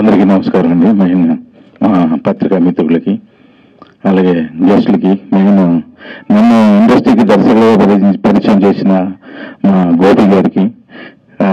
అందరికీ నమస్కారం అండి మెయిన్ మా పత్రికా మిత్రులకి అలాగే గెస్టులకి మెయిన్ నన్ను ఇండస్ట్రీకి దర్శకులు పరిచయం- పరిచయం చేసిన మా గోపి గారికి ఆ,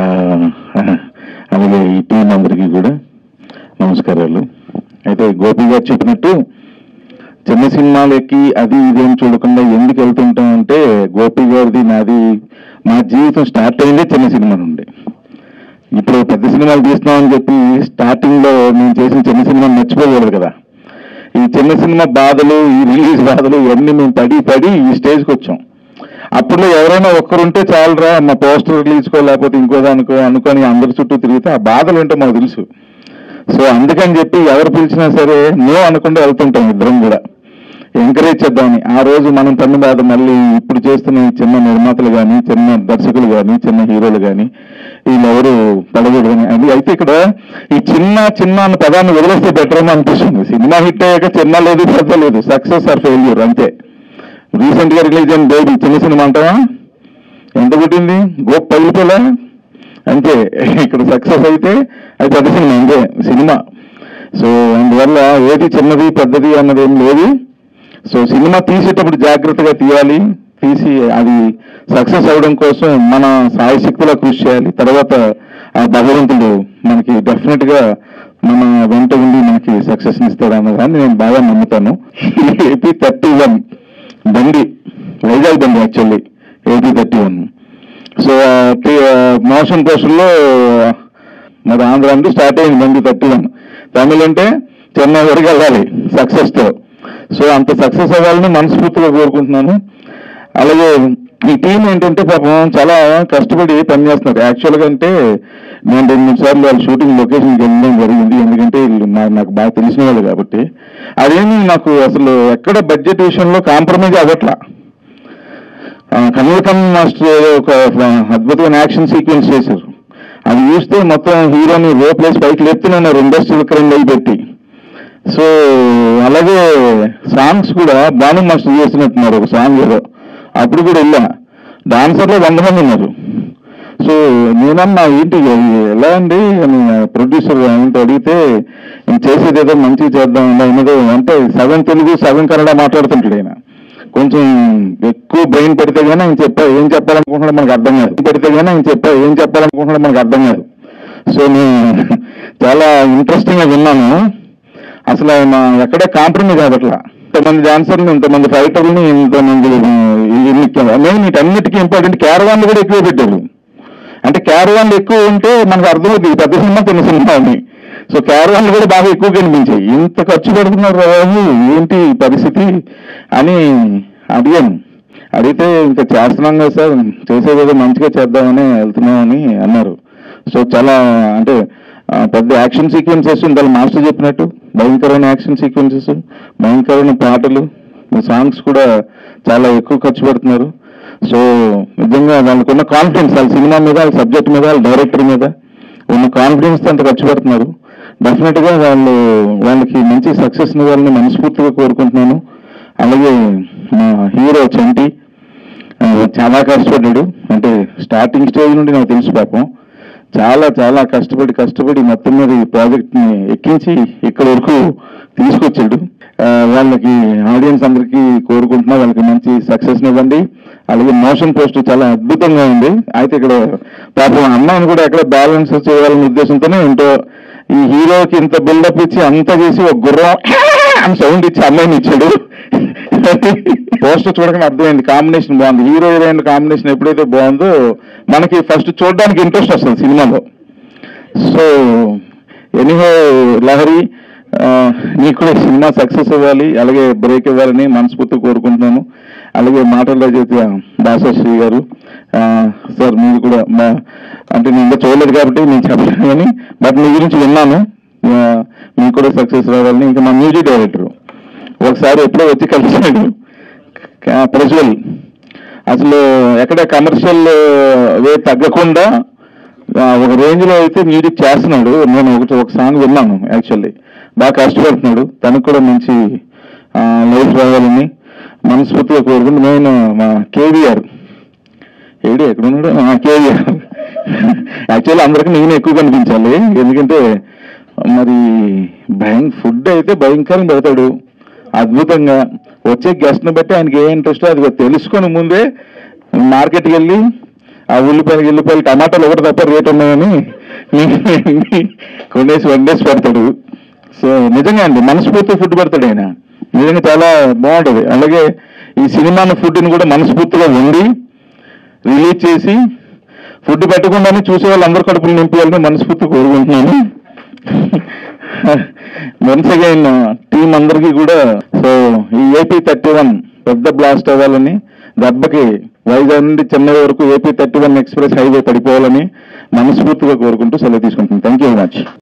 అలాగే ఈ టీం అందరికీ కూడా నమస్కారాలు అయితే గోపి గారు చెప్పినట్టు చిన్న సినిమాలకి అది ఇదేం చూడకుండా ఎందుకు వెళ్తుంటాం అంటే గోపి గారిది నాది మా జీవితం స్టార్ట్ అయిందే చిన్న సినిమా నుండి ఇప్పుడు పెద్ద సినిమాలు తీస్తున్నామని చెప్పి స్టార్టింగ్ లో నేను చేసిన చిన్న సినిమా మర్చిపోకూడదు కదా ఈ చిన్న సినిమా బాధలు ఈ రిలీజ్ బాధలు ఇవన్నీ మేము పడి పడి ఈ స్టేజ్కి వచ్చాం అప్పుడు ఎవరైనా ఒక్కరుంటే చాలరా మా పోస్టర్ రిలీజ్కో లేకపోతే ఇంకో దానికో అనుకొని అందరి చుట్టూ తిరిగితే ఆ బాధలు ఏంటో మాకు తెలుసు సో అందుకని చెప్పి ఎవరు పిలిచినా సరే నో అనకుండా వెళ్తుంటాం ఇద్దరం కూడా ఎంకరేజ్ చేద్దామని ఆ రోజు మనం పన్ను బాధ మళ్ళీ ఇప్పుడు చేస్తున్న ఈ చిన్న నిర్మాతలు కానీ చిన్న దర్శకులు కానీ చిన్న హీరోలు కానీ వీళ్ళెవరు పడకూడదని అది అయితే ఇక్కడ ఈ చిన్న చిన్న అన్న పదాన్ని వదిలేస్తే బెటర్ అని అనిపిస్తుంది సినిమా హిట్ అయ్యాక చిన్న లేదు పెద్ద లేదు సక్సెస్ ఆర్ ఫెయిల్యూర్ అంతే రీసెంట్ గా రిలీజ్ అయిన బేబీ చిన్న సినిమా అంటావా ఎంత పుట్టింది గోప్ పగిలిపోలే అంతే ఇక్కడ సక్సెస్ అయితే అది పెద్ద సినిమా అంతే సినిమా సో అందువల్ల ఏది చిన్నది పెద్దది అన్నది ఏం లేదు సో సినిమా తీసేటప్పుడు జాగ్రత్తగా తీయాలి తీసి అది సక్సెస్ అవ్వడం కోసం మన సాయశక్తిలో కృషి చేయాలి తర్వాత ఆ భగవంతుడు మనకి డెఫినెట్ గా మన వెంట ఉండి మనకి సక్సెస్ ఇస్తాడు అన్నదాన్ని నేను బాగా నమ్ముతాను ఏపీ థర్టీ వన్ బండి వైజాగ్ బండి actually AP thirty one so motion పోస్టర్లో మరి ఆంధ్ర అంటే స్టార్ట్ అయింది బండి థర్టీ వన్ తమిళ అంటే చెన్నై వరకు వెళ్ళాలి సక్సెస్ తో సో అంత సక్సెస్ అవ్వాలని మనస్ఫూర్తిగా కోరుకుంటున్నాను అలాగే ఈ టీం ఏంటంటే పాపం చాలా కష్టపడి పనిచేస్తున్నారు యాక్చువల్గా అంటే నేను రెండు మూడు సార్లు వాళ్ళ షూటింగ్ లొకేషన్కి వెళ్ళడం జరిగింది ఎందుకంటే వీళ్ళు నా- నాకు బాగా తెలిసిన వాళ్ళు కాబట్టి అదేమి నాకు అసలు ఎక్కడ బడ్జెట్ విషయంలో కాంప్రమైజ్ అవ్వట్లా కమలకం మాస్టర్ ఏదో ఒక అద్భుతమైన యాక్షన్ సీక్వెన్స్ చేశారు అది చూస్తే మొత్తం హీరోని రో ప్లేస్ పైకి లేపుతున్నారు ఇండస్ట్రియల్ క్రైమ్ అయి పెట్టి సో అలాగే సాంగ్స్ కూడా బాను మాస్టర్ చేసినట్టున్నారు ఒక సాంగ్ ఏదో అప్పుడు కూడా వెళ్ళా డాన్సర్లో వంద మంది ఉన్నారు సో నేనన్నా ఏంటి ఇది ఎలా అండి అని ప్రొడ్యూసర్ ఆయనతో అడిగితే నేను చేసేది ఏదో మంచిగా చేద్దాం అయినదో అంటే సగం తెలుగు సగం కన్నడ మాట్లాడుతుంటాడు ఆయన కొంచెం ఎక్కువ బ్రెయిన్ పెడితే గానీ ఆయన చెప్పా ఏం చెప్పాలనుకుంటున్నాడో మనకు అర్థం కాదు పెడితే గానీ ఆయన చెప్పా ఏం చెప్పాలనుకుంటున్నాడో మనకు అర్థం కాదు సో నేను చాలా ఇంట్రెస్టింగ్ గా విన్నాను అసలు ఆయన ఎక్కడే కాంప్రమైజ్ అవ్వట్లా ఇంతమంది డాన్సర్లు ఇంతమంది ఫైటర్లని ఇంతమంది మెయిన్ వీటన్నిటికీ ఇంపార్టెంట్ క్యారవాన్లు కూడా ఎక్కువ పెట్టారు అంటే క్యారవాన్లు ఎక్కువ ఉంటే మనకు అర్థమవుతుంది పెద్ద సినిమా చిన్న సినిమా అని సో క్యారవాన్లు కూడా బాగా ఎక్కువ కనిపించాయి ఇంత ఖర్చు పెడుతున్నారు రాజు ఏంటి ఈ పరిస్థితి అని అడిగాను అడిగితే ఇంకా చేస్తున్నాం కదా సార్ చేసేదేదో మంచిగా చేద్దామని వెళ్తున్నామని అన్నారు సో చాలా అంటే ఆ, పెద్ద యాక్షన్ సీక్వెన్సెస్ ఉండాలి మాస్టర్ చెప్పినట్టు భయంకరమైన యాక్షన్ సీక్వెన్సెస్ భయంకరమైన పాటలు సాంగ్స్ కూడా చాలా ఎక్కువ ఖర్చు పెడుతున్నారు సో నిజంగా వాళ్ళకున్న కాన్ఫిడెన్స్ వాళ్ళ సినిమా మీద వాళ్ళ సబ్జెక్ట్ మీద వాళ్ళ డైరెక్టర్ మీద ఉన్న కాన్ఫిడెన్స్ అంత ఖర్చు పెడుతున్నారు డెఫినెట్ గా వాళ్ళు వాళ్ళకి మంచి సక్సెస్ ఇవ్వాలని మనస్ఫూర్తిగా కోరుకుంటున్నాను అలాగే మా హీరో చంటి ఆ, చాలా కష్టపడ్డాడు అంటే స్టార్టింగ్ స్టేజ్ నుండి నాకు తెలుసు పాపం చాలా చాలా కష్టపడి కష్టపడి మొత్తం మీద ఈ ప్రాజెక్ట్ ని ఎక్కించి ఇక్కడ వరకు తీసుకొచ్చాడు ఆ, వాళ్ళకి ఆడియన్స్ అందరికీ కోరుకుంటున్నా వాళ్ళకి మంచి సక్సెస్ ఇవ్వండి అలాగే మోషన్ పోస్ట్ చాలా అద్భుతంగా ఉంది అయితే ఇక్కడ పాపం అమ్మాయిని కూడా ఎక్కడ బ్యాలెన్స్ చేయాలనే ఉద్దేశంతోనే ఏంటో ఈ హీరోకి ఇంత బిల్డప్ ఇచ్చి అంతా చేసి ఒక గుర్రం అని సౌండ్ ఇచ్చి అమ్మాయిని ఇచ్చాడు పోస్టర్ చూడగానే అర్థమైంది కాంబినేషన్ బాగుంది హీరో హీరోయిన్ కాంబినేషన్ ఎప్పుడైతే బాగుందో మనకి ఫస్ట్ చూడడానికి ఇంట్రెస్ట్ వస్తుంది సినిమాలో సో ఎనీహో లహరి ఆ, నీకు కూడా ఈ సినిమా సక్సెస్ ఇవ్వాలి అలాగే బ్రేక్ ఇవ్వాలని మనస్ఫూర్తి కోరుకుంటున్నాను అలాగే మాటల్లో చేతి దాసశ్రీ గారు ఆ, సార్ మీరు కూడా మా అంటే నేను ఇంకా చూడలేదు కాబట్టి నేను చెప్పలేను కానీ బట్ మీ గురించి విన్నాను ఆ, మీకు కూడా సక్సెస్ రావాలని ఇంకా మా మ్యూజిక్ డైరెక్టర్ ఒకసారి ఎప్పుడో వచ్చి కలిసాడు క- ప్రజ్వల్ అసలు ఎక్కడ కమర్షియల్ వే తగ్గకుండా ఆ, ఒక రేంజ్ లో అయితే మ్యూజిక్ చేస్తున్నాడు నేను ఒకటి ఒక సాంగ్ విన్నాను యాక్చువల్లీ బాగా కష్టపడుతున్నాడు తనకు కూడా మంచి లైఫ్ రావాలని మనస్ఫూర్తిగా కోరుకుంటూ నేను మా కేవీఆర్ ఏడి ఎక్కడ ఉన్నాడు కేవీఆర్ యాక్చువల్లీ అందరికీ నేను ఎక్కువ కనిపించాలి ఎందుకంటే మరి భయం ఫుడ్ అయితే భయంకరంగా పెడతాడు అద్భుతంగా వచ్చే గెస్ట్ని బట్టి ఆయనకి ఏ ఇంట్రెస్ట్ అది తెలుసుకొని ముందే మార్కెట్కి వెళ్ళి ఆ ఉల్లిపాయలు ఉల్లిపాయలు టమాటాలు ఒకటి తప్ప రేట్ ఉన్నాయని కొనేసి వండేసి పెడతాడు సో నిజంగా అండి మనస్ఫూర్తి ఫుడ్ పెడతాడు ఆయన నిజంగా చాలా బాగుంటుంది అలాగే ఈ సినిమాను ఫుడ్ని కూడా మనస్ఫూర్తిగా వండి రిలీజ్ చేసి ఫుడ్ పెట్టకుండానే చూసే వాళ్ళందరూ కడుపులు నింపేయాలని మనస్ఫూర్తి కోరుకుంటున్నాను వన్స్ అగైన్ టీం అందరికీ కూడా సో ఈ ఏపీ థర్టీ వన్ పెద్ద బ్లాస్ట్ అవ్వాలని దెబ్బకి వైజాగ్ నుండి చెన్నై వరకు AP thirty one express highway పడిపోవాలని మనస్ఫూర్తిగా కోరుకుంటూ సెలవు తీసుకుంటున్నాను థ్యాంక్ యూ వెరీ మచ్